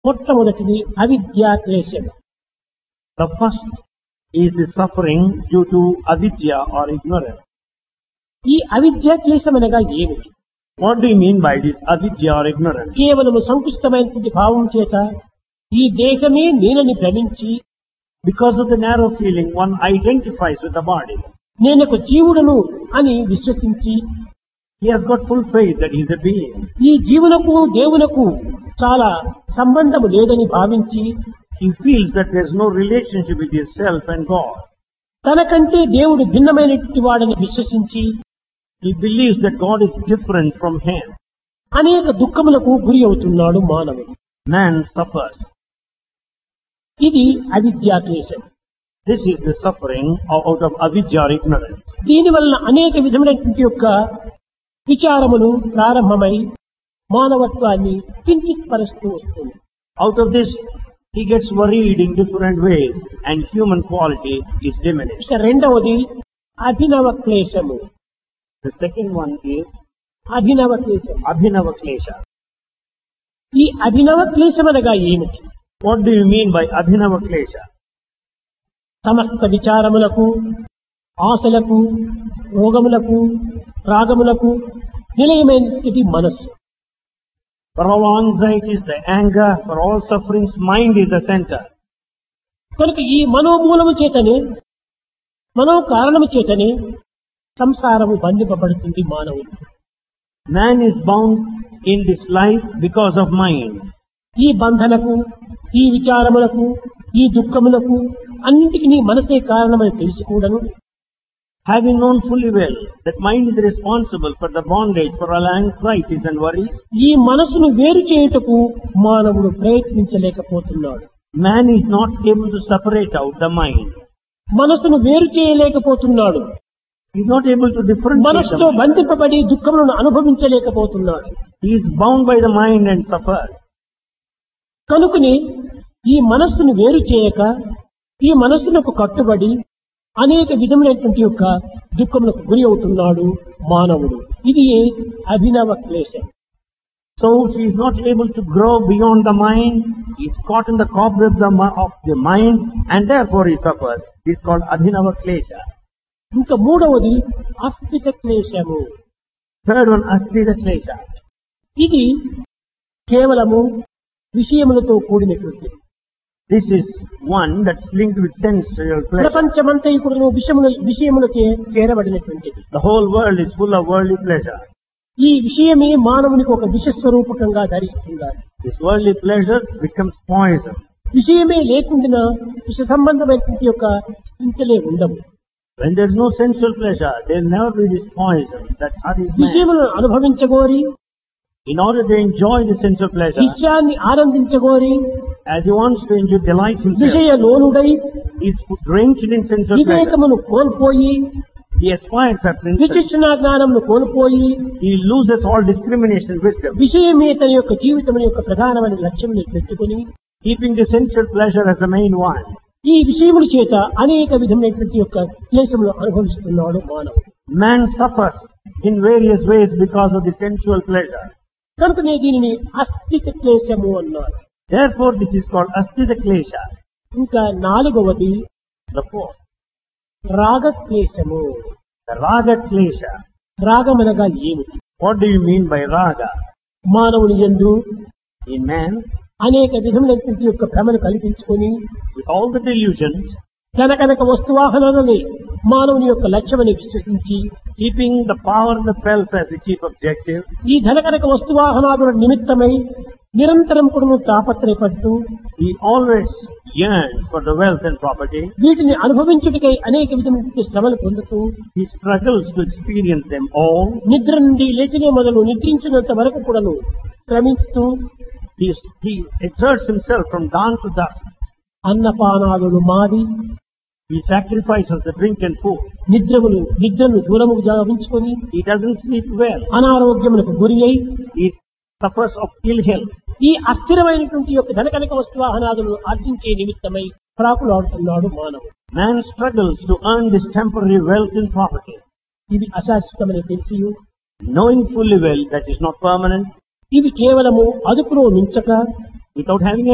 మొట్టమొదటిది అవిద్యా క్లేశం The first is the suffering due to avidya or ignorance. ఈ అవిద్యా క్లేశం అనగా ఏమిటి What do you mean by this avidya or ignorance? కేవలము సంకుచితమైనటువంటి భావం చేత ఈ దేహమే నేనని భ్రమించి Because of the narrow feeling, one identifies with the body. నేనొక జీవుడను అని విశ్వసించి He has got full faith that he is a being. ఈ జీవులకు దేవులకు చాలా సంబంధము లేదని భావించి He feels that there is no relationship with himself and God. తనకంటే దేవుడు భిన్నమైనటువంటి వాడని విశ్వసించి He believes that God is different from him. అనేక దుఃఖములకు గురి అవుతున్నాడు మానవుడు Man suffers. ఇది అవిద్యా క్లేశం This is the suffering o- out of avidya or ignorance. దీని వలన అనేక విధమైనటువంటి యొక్క విచారములు ప్రారంభమై మానవత్వాన్ని కించిత్ పరుస్తూ వస్తుంది Out of this, he gets worried in different ways and human quality is diminished. ఇక రెండవది అభినవ క్లేశము The second one is అభినవ క్లేశం abhinava klesha. ఈ అభినవ క్లేశం అనగా ఏమిటి What do you mean by abhinava klesha? సమస్త విచారములకు ఆశలకు రోగములకు రాగములకు నిలయమైనది మనస్సు For all anxieties, the anger, for all sufferings, mind is the center. కనుక ఈ మనోమూలము చేతనే మనో కారణము చేతనే సంసారము బంధింపబడుతుంది మానవుడు Man is bound in this life because of mind. ఈ బంధనకు ఈ విచారములకు ఈ దుఃఖములకు అన్నింటికి నీ మనసే కారణమని తెలుసుకోవడను Having known fully well that mind is responsible for the bondage, for all anxieties and worries, ఈ మనసును వేరు చేయుటకు మానవుడు ప్రయత్నించలేకపోతున్నాడు man is not able to separate out the mind. మనసును వేరు చేయలేకపోతున్నాడు He is not able to differentiate the మనసుతో mind. బంధింపబడి దుఃఖములను అనుభవించలేకపోతున్నాడు He is bound by the mind and suffers. కనుకని ఈ మనస్సును వేరు చేయక ఈ మనస్సునకు కట్టుబడి అనేక విధములైనటువంటి యొక్క దుఃఖములకు గురి అవుతున్నాడు మానవుడు ఇది అభినవ క్లేశం So he is not able to grow beyond the mind. He is caught in the cobweb the mi- of the mind and therefore he suffers. This is called abhinava klesha. ఇంకా మూడవది అస్థిత క్లేశము Third one, asthita klesha. ఇది కేవలము విషయములతో కూడినటువంటిది This is one that's linked with sensual pleasure. ప్రపంచమంతా ఇప్పుడు విషయముల విషయములకే చేరబడినటువంటిది The whole world is full of worldly pleasure. ఈ విషయమే మానవునికి ఒక విషస్వరూపకంగా ధరిస్తున్నారు This worldly pleasure becomes poison. విషయమే లేకుండా విష సంబంధమైనటువంటి యొక్క చింతలే ఉండవు When there is no sensual pleasure, there will never be this poison that hurries man. విషయములను అనుభవించగోరి In order to enjoy the sensual pleasure, విషయాన్ని ఆనందించగోరి as he wants to enjoy delight himself, విషయ లోనుడై he is drenched in sensual pleasure. వివేకమును కోల్పోయి He aspires after insult. విచక్షణ జ్ఞానమును కోల్పోయి He loses all discrimination and wisdom. విషయమే తన యొక్క జీవితం యొక్క ప్రధానమైన లక్ష్యం పెట్టుకుని Keeping the sensual pleasure as the main one. ఈ విషయముల చేత అనేక విధమైనటువంటి యొక్క క్లేశములు అనుభవిస్తున్నాడు మానవుడు Man suffers in various ways because of the sensual pleasure. కనుకనే దీనిని అస్థిత క్లేశము అన్నారు Therefore, this is called asthita klesha. ఇంకా నాలుగవది The fourth, రాగ క్లేశము the raga klesha. రాగమనగా ఏమిటి What do you mean by raga? మానవుని ఎందు In man, అనేక విధములైనటువంటి యొక్క భ్రమను కల్పించుకొని with all the delusions, తన కనుక వస్తువాహనాలని మానవుని యొక్క లక్ష్యమని విశ్వసించి keeping the power and the wealth as the chief objective, ఈ ధన కనుక వస్తువాహనాదుల నిమిత్తమై నిరంతరం కూడా తాపత్రయపడుతూ he always yearns for the wealth and property. వీటిని అనుభవించుటకై అనేక విధమైన శ్రమలు పొందుతూ He struggles to experience them all. నిద్ర నుండి లేచినే మొదలు నిద్రించినంత వరకు కూడాను శ్రమిస్తూ He, he exerts himself from dawn to dusk. అన్నపానాదులు మాది He sacrifices the drink and food. నిద్రములు నిద్రను దూరము గావించుకొని He doesn't sleep well. అనారోగ్యములకు గురి అయి He suffers of ill health. ఈ అస్థిరమైనటువంటి యొక్క ధనకనక వస్తువాహనాదులను ఆర్జించే నిమిత్తమై ప్రాకులాడుతున్నాడు మానవుడు Man struggles to earn this temporary wealth and property, ఇది అశాశ్వతమని తెలిసి knowing fully well that is not permanent, ఇవి కేవలము అదుపులో నుంచక without having